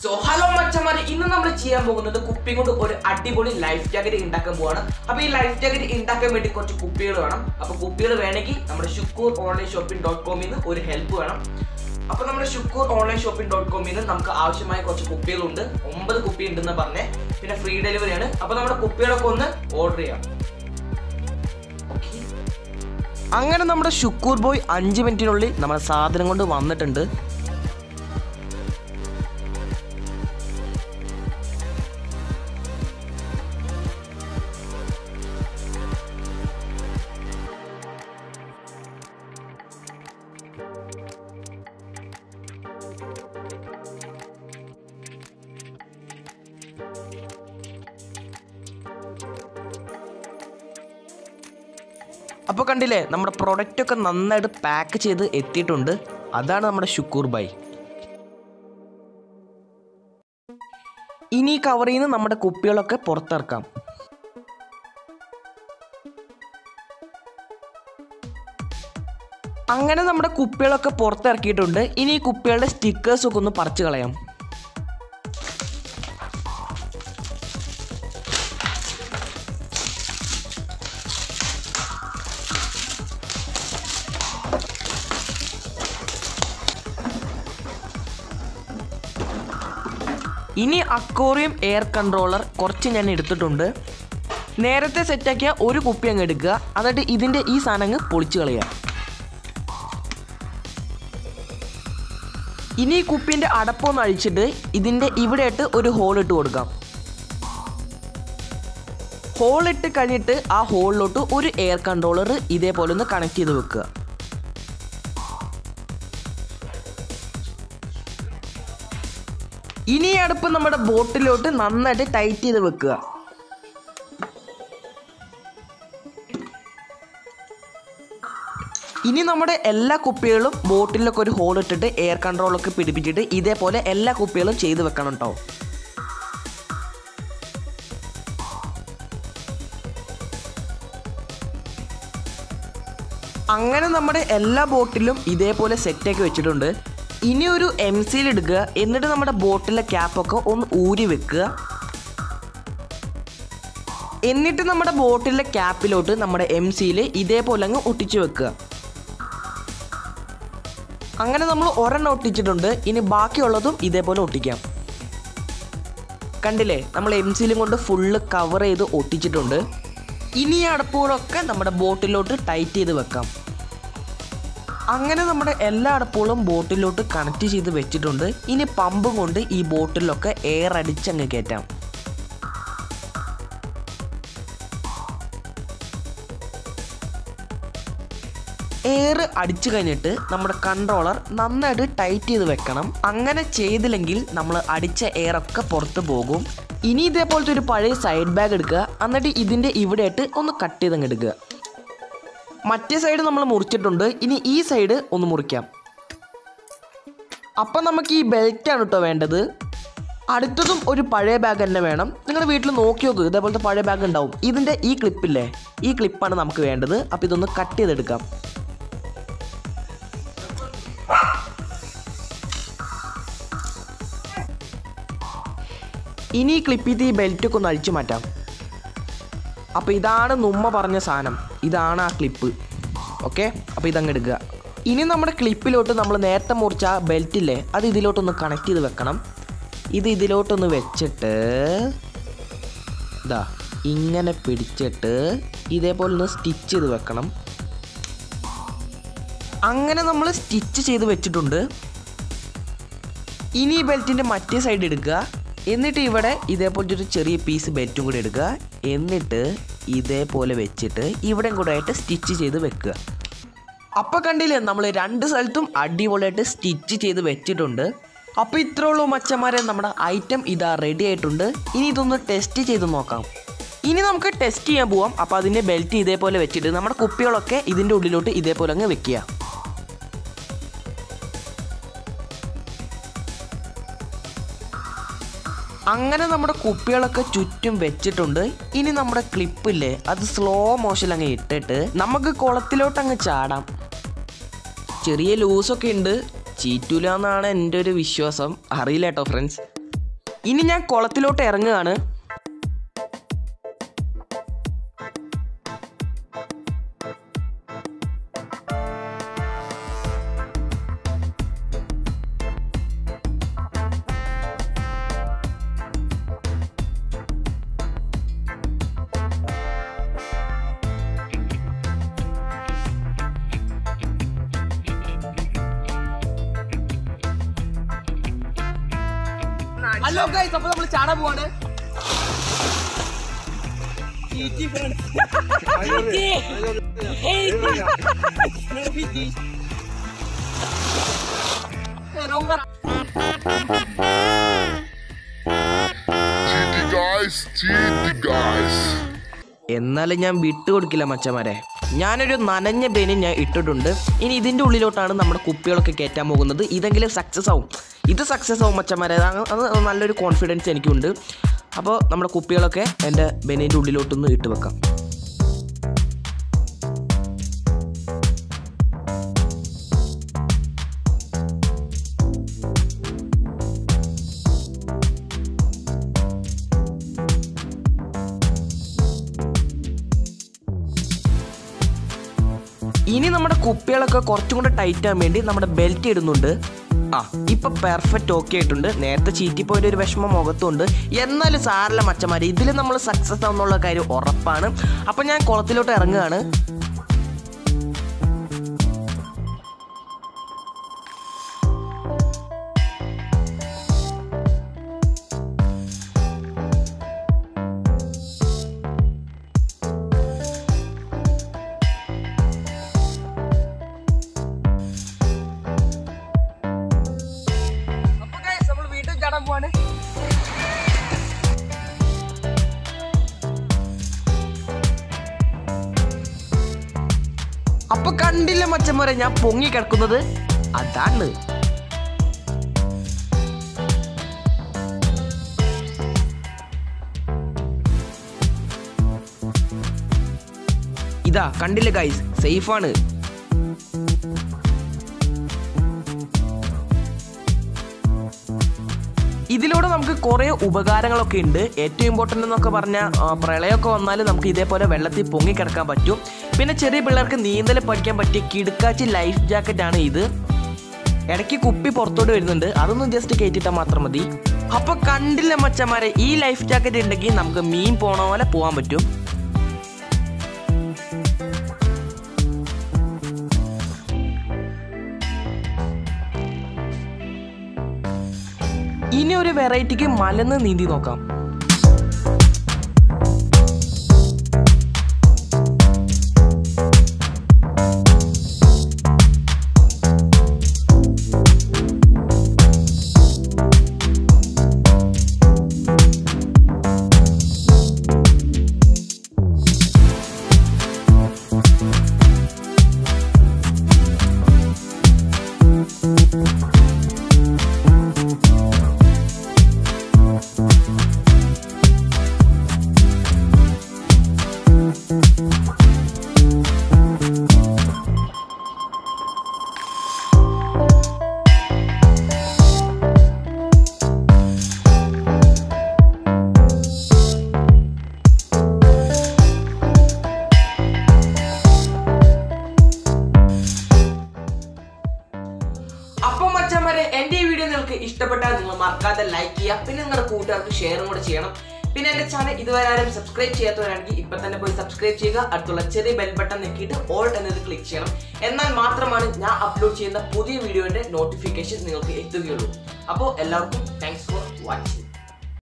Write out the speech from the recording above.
So hello മച്ചന്മാരെ ഇന്ന് നമ്മൾ ചെയ്യാൻ പോകുന്നത് കുപ്പി കൊണ്ട് ഒരു അടിപൊളി ലൈഫ് ജാക്കറ്റ് ഉണ്ടാക്കാൻ പോവാണ് അപ്പൊ ഈ ലൈഫ് ജാക്കറ്റ് ഉണ്ടാക്കാൻ വേണ്ടി കുറച്ച് കുപ്പികൾ വേണം അപ്പൊ കുപ്പികൾ വേണമെങ്കിൽ നമ്മുടെ ഷുക്കൂർ ഓൺലൈൻ ഷോപ്പിംഗ് ഡോട്ട് കോമിൽ നിന്ന് ഒരു ഹെൽപ്പ് വേണം അപ്പൊ നമ്മുടെ ഷുക്കൂർ ഓൺലൈൻ ഷോപ്പിംഗ് ഡോട്ട് കോമിൽ നിന്ന് നമുക്ക് ആവശ്യമായ കുറച്ച് കുപ്പികളുണ്ട് ഒമ്പത് കുപ്പി ഉണ്ടെന്ന് പറഞ്ഞേ പിന്നെ ഫ്രീ ഡെലിവറി ആണ് അപ്പൊ നമ്മുടെ കുപ്പികളൊക്കെ ഒന്ന് ഓർഡർ ചെയ്യാം അങ്ങനെ നമ്മുടെ ഷുക്കൂർ ബോയ് അഞ്ച് മിനിറ്റിനുള്ളിൽ നമ്മുടെ സാധനം കൊണ്ട് വന്നിട്ടുണ്ട് അപ്പോൾ കണ്ടില്ലേ നമ്മുടെ പ്രൊഡക്റ്റ് ഒക്കെ നന്നായിട്ട് പാക്ക് ചെയ്ത് എത്തിയിട്ടുണ്ട് അതാണ് നമ്മുടെ ഷുക്കൂർ ബൈ ഇനി ഈ കവറിൽ നിന്ന് നമ്മുടെ കുപ്പികളൊക്കെ പുറത്തിറക്കാം അങ്ങനെ നമ്മുടെ കുപ്പികളൊക്കെ പുറത്തിറക്കിയിട്ടുണ്ട് ഇനി ഈ കുപ്പികളുടെ സ്റ്റിക്കേഴ്സ് ഒക്കെ ഒന്ന് പറിച്ചു കളയാം ഇനി അക്വോറിയം എയർ കൺട്രോളർ കുറച്ച് ഞാൻ എടുത്തിട്ടുണ്ട് നേരത്തെ സെറ്റാക്കിയ ഒരു കുപ്പി അങ്ങ് എടുക്കുക എന്നിട്ട് ഇതിൻ്റെ ഈ സാധനം അങ്ങ് പൊളിച്ചു കളയുക ഇനി ഈ കുപ്പീൻ്റെ അടപ്പൊന്ന് അഴിച്ചിട്ട് ഇതിൻ്റെ ഇവിടെയായിട്ട് ഒരു ഹോൾ ഇട്ട് കൊടുക്കാം ഹോൾ ഇട്ട് കഴിഞ്ഞിട്ട് ആ ഹോളിലോട്ട് ഒരു എയർ കൺട്രോളർ ഇതേപോലെ ഒന്ന് കണക്ട് ചെയ്ത് വെക്കുക ഇനി ഈ അടുപ്പ് നമ്മുടെ ബോട്ടിലോട്ട് നന്നായിട്ട് ടൈറ്റ് ചെയ്ത് വെക്കുക ഇനി നമ്മുടെ എല്ലാ കുപ്പികളും ബോട്ടിലൊക്കെ ഒരു ഹോൾ ഇട്ടിട്ട് എയർ കൺട്രോളൊക്കെ പിടിപ്പിച്ചിട്ട് ഇതേപോലെ എല്ലാ കുപ്പികളും ചെയ്ത് വെക്കണം കേട്ടോ അങ്ങനെ നമ്മുടെ എല്ലാ ബോട്ടിലും ഇതേപോലെ സെറ്റാക്കി വെച്ചിട്ടുണ്ട് ഇനി ഒരു എം സിയിൽ എടുക്കുക എന്നിട്ട് നമ്മുടെ ബോട്ടിലെ ക്യാപ്പൊക്കെ ഒന്ന് ഊരി വെക്കുക എന്നിട്ട് നമ്മുടെ ബോട്ടിലെ ക്യാപ്പിലോട്ട് നമ്മുടെ എം സിയിൽ ഇതേപോലെ അങ്ങ് ഒട്ടിച്ചു വെക്കുക അങ്ങനെ നമ്മൾ ഒരെണ്ണം ഒട്ടിച്ചിട്ടുണ്ട് ഇനി ബാക്കിയുള്ളതും ഇതേപോലെ ഒട്ടിക്കാം കണ്ടില്ലേ നമ്മൾ എം സിയിലും കൊണ്ട് ഫുള്ള് കവർ ചെയ്ത് ഒട്ടിച്ചിട്ടുണ്ട് ഇനി ഈ അടപ്പുകളൊക്കെ നമ്മുടെ ബോട്ടിലോട്ട് ടൈറ്റ് ചെയ്ത് വെക്കാം അങ്ങനെ നമ്മുടെ എല്ലാ അടപ്പുകളും ബോട്ടിലോട്ട് കണക്ട് ചെയ്ത് വെച്ചിട്ടുണ്ട് ഇനി പമ്പ് കൊണ്ട് ഈ ബോട്ടിലൊക്കെ എയർ അടിച്ചങ്ങ് കയറ്റാം എയർ അടിച്ചു കഴിഞ്ഞിട്ട് നമ്മുടെ കൺട്രോളർ നന്നായിട്ട് ടൈറ്റ് ചെയ്ത് വെക്കണം അങ്ങനെ ചെയ്തില്ലെങ്കിൽ നമ്മൾ അടിച്ച എയർ ഒക്കെ പുറത്ത് പോകും ഇനി ഇതേപോലത്തെ ഒരു പഴയ സൈഡ് ബാഗ് എടുക്കുക എന്നിട്ട് ഇതിൻ്റെ ഇവിടെയായിട്ട് ഒന്ന് കട്ട് ചെയ്തങ്ങ് എടുക്കുക മറ്റേ സൈഡ് നമ്മൾ മുറിച്ചിട്ടുണ്ട് ഇനി ഈ സൈഡ് ഒന്ന് മുറിക്കാം അപ്പം നമുക്ക് ഈ ബെൽറ്റാണ് കേട്ടോ വേണ്ടത് അടുത്തതും ഒരു പഴയ ബാഗ് തന്നെ വേണം നിങ്ങൾ വീട്ടിൽ നോക്കി നോക്ക് ഇതേപോലത്തെ പഴയ ബാഗ് ഉണ്ടാവും ഇതിൻ്റെ ഈ ക്ലിപ്പില്ലേ ഈ ക്ലിപ്പാണ് നമുക്ക് വേണ്ടത് അപ്പോൾ ഇതൊന്ന് കട്ട് ചെയ്തെടുക്കാം ഇനി ഈ ക്ലിപ്പ് ചെയ്ത് ഈ ബെൽറ്റൊക്കെ ഒന്ന് അഴിച്ചു മാറ്റാം അപ്പോൾ ഇതാണ് നുമ്മ പറഞ്ഞ സാധനം ഇതാണ് ആ ക്ലിപ്പ് ഓക്കെ അപ്പോൾ ഇതങ്ങ് എടുക്കുക ഇനി നമ്മുടെ ക്ലിപ്പിലോട്ട് നമ്മൾ നേരത്തെ മുറിച്ച ആ ബെൽറ്റ് ഇല്ലേ അത് ഇതിലോട്ടൊന്ന് കണക്ട് ചെയ്ത് വെക്കണം ഇത് ഇതിലോട്ടൊന്ന് വെച്ചിട്ട് ഇതാ ഇങ്ങനെ പിടിച്ചിട്ട് ഇതേപോലെ ഒന്ന് സ്റ്റിച്ച് ചെയ്ത് വെക്കണം അങ്ങനെ നമ്മൾ സ്റ്റിച്ച് ചെയ്ത് വെച്ചിട്ടുണ്ട് ഇനി ഈ ബെൽറ്റിൻ്റെ മറ്റേ സൈഡ് എടുക്കുക എന്നിട്ട് ഇവിടെ ഇതേപോലത്തെ ഒരു ചെറിയ പീസ് ബെൽറ്റും കൂടി എടുക്കുക എന്നിട്ട് ഇതേപോലെ വെച്ചിട്ട് ഇവിടെയും കൂടെ ആയിട്ട് സ്റ്റിച്ച് ചെയ്ത് വെക്കുക അപ്പോൾ കണ്ടില്ലേ നമ്മൾ രണ്ട് സ്ഥലത്തും അടിപൊളിയായിട്ട് സ്റ്റിച്ച് ചെയ്ത് വെച്ചിട്ടുണ്ട് അപ്പോൾ ഇത്രേ ഉള്ളൂ മച്ചന്മാരെ നമ്മുടെ ഐറ്റം ഇതാ റെഡി ആയിട്ടുണ്ട് ഇനി ഇതൊന്ന് ടെസ്റ്റ് ചെയ്ത് നോക്കാം ഇനി നമുക്ക് ടെസ്റ്റ് ചെയ്യാൻ പോവാം അപ്പോൾ അതിൻ്റെ ബെൽറ്റ് ഇതേപോലെ വെച്ചിട്ട് നമ്മുടെ കുപ്പികളൊക്കെ ഇതിൻ്റെ ഉള്ളിലോട്ട് ഇതേപോലെ അങ്ങ് വെക്കുക അങ്ങനെ നമ്മുടെ കുപ്പികളൊക്കെ ചുറ്റും വെച്ചിട്ടുണ്ട് ഇനി നമ്മുടെ ക്ലിപ്പില്ലേ അത് സ്ലോ മോഷൻ അങ്ങ് ഇട്ടിട്ട് നമുക്ക് കുളത്തിലോട്ട് അങ്ങ് ചാടാം ചെറിയ ലൂസൊക്കെ ഉണ്ട് ചീറ്റൂല എന്നാണ് എൻ്റെ ഒരു വിശ്വാസം അറിയില്ല കേട്ടോ ഫ്രണ്ട്സ് ഇനി ഞാൻ കുളത്തിലോട്ട് ഇറങ്ങുകയാണ് ഹലോ ഗൈസ് അപ്പോൾ നമ്മൾ ചാടാൻ പോവാണ് Cheaty guys, cheaty guys. എന്നാലും ഞാൻ വിട്ടുകൊടുക്കില്ല മച്ചമാരെ ഞാനൊരു നനഞ്ഞ ബെനി ഞാൻ ഇട്ടിട്ടുണ്ട് ഇനി ഇതിൻ്റെ ഉള്ളിലോട്ടാണ് നമ്മുടെ കുപ്പികളൊക്കെ കയറ്റാൻ പോകുന്നത് ഇതെങ്കിലും സക്സസ് ആവും ഇത് സക്സസ് ആവും മച്ചമാരെ അത് അത് നല്ലൊരു കോൺഫിഡൻസ് എനിക്കുണ്ട് അപ്പോൾ നമ്മുടെ കുപ്പികളൊക്കെ എൻ്റെ ബെനീൻ്റെ ഉള്ളിലോട്ടൊന്ന് ഇട്ട് വെക്കാം ഇനി നമ്മുടെ കുപ്പികളൊക്കെ കുറച്ചും കൂടെ ടൈറ്റ് ആകാൻ വേണ്ടി നമ്മുടെ ബെൽറ്റ് ഇടുന്നുണ്ട് ആ ഇപ്പൊ പെർഫെക്റ്റ് ഓക്കെ ആയിട്ടുണ്ട് നേരത്തെ ചീറ്റിപ്പോയിട്ട് ഒരു വിഷമം മുഖത്തുണ്ട് എന്നാലും സാറില്ല മച്ചമാര് ഇതിൽ നമ്മൾ സക്സസ് ആവുന്നുള്ള കാര്യം ഉറപ്പാണ് അപ്പൊ ഞാൻ കുളത്തിലോട്ട് ഇറങ്ങുകയാണ് നമ്മൾ വീണ്ടും ചാടാൻ പോവാണ് അപ്പൊ കണ്ടില്ല മച്ചന്മാരെ ഞാൻ പൊങ്ങി കിടക്കുന്നത് അതാണ് ഇതാ കണ്ടില്ല ഗൈസ് സേഫാണ് ഇതിലൂടെ നമുക്ക് കുറേ ഉപകാരങ്ങളൊക്കെ ഉണ്ട് ഏറ്റവും ഇമ്പോർട്ടൻ്റ് എന്നൊക്കെ പറഞ്ഞാൽ പ്രളയമൊക്കെ വന്നാൽ നമുക്ക് ഇതേപോലെ വെള്ളത്തിൽ പൊങ്ങി കിടക്കാൻ പറ്റും പിന്നെ ചെറിയ പിള്ളേർക്ക് നീന്തൽ പഠിക്കാൻ പറ്റിയ കിടുക്കാച്ചി ലൈഫ് ജാക്കറ്റ് ആണ് ഇത് ഇടയ്ക്ക് കുപ്പി പുറത്തോട്ട് വരുന്നുണ്ട് അതൊന്നും ജസ്റ്റ് കയറ്റിട്ടാൽ മാത്രം മതി അപ്പൊ കണ്ടില്ല മച്ചന്മാരെ ഈ ലൈഫ് ജാക്കറ്റ് ഉണ്ടെങ്കിൽ നമുക്ക് മീൻ പോണ പോലെ പോകാൻ പറ്റും ഇനി ഒരു വെറൈറ്റിക്ക് മലന്ന് നീന്തി നോക്കാം അപ്പം മച്ചന്മാരെ എൻ്റെ ഈ വീഡിയോ നിങ്ങൾക്ക് ഇഷ്ടപ്പെട്ടാൽ നിങ്ങൾ മറക്കാതെ ലൈക്ക് ചെയ്യുക പിന്നെ നിങ്ങളുടെ കൂട്ടുകാർക്ക് ഷെയറും കൂടെ ചെയ്യണം പിന്നെ എൻ്റെ ചാനൽ ഇതുവരെ ആരും സബ്സ്ക്രൈബ് ചെയ്യാത്തവരാണെങ്കിൽ ഇപ്പം തന്നെ പോയി സബ്സ്ക്രൈബ് ചെയ്യുക അടുത്തുള്ള ചെറിയ ബെൽ ബട്ടൺ നെക്കിയിട്ട് ഓൾ എന്നത് ക്ലിക്ക് ചെയ്യണം എന്നാൽ മാത്രമാണ് ഞാൻ അപ്ലോഡ് ചെയ്യുന്ന പുതിയ വീഡിയോയുടെ നോട്ടിഫിക്കേഷൻ നിങ്ങൾക്ക് എത്തുകയുള്ളൂ അപ്പോൾ എല്ലാവർക്കും താങ്ക്സ് ഫോർ വാച്ചിങ്